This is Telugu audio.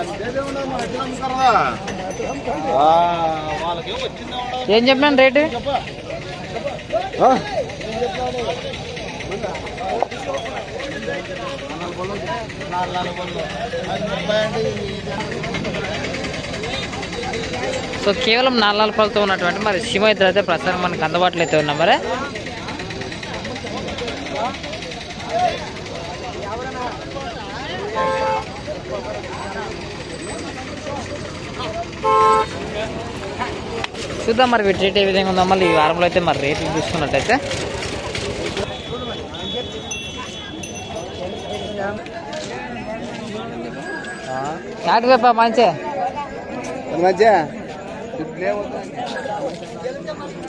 ఏం చెప్పినాను రేటు సో కేవలం నాలుగు నాలుగు పళ్ళతో ఉన్నటువంటి మరి శివ ఇద్దరు అయితే ప్రస్తుతం మనకు అందుబాటులో అయితే ఉన్నాం మరి చూద్దాం మరి వీటి రేట్ ఏ విధంగా ఉందో మళ్ళీ ఈ వారంలో అయితే మరి రేట్లు చూసుకున్నట్టయితే చాటు వేప మంచి మంచిగా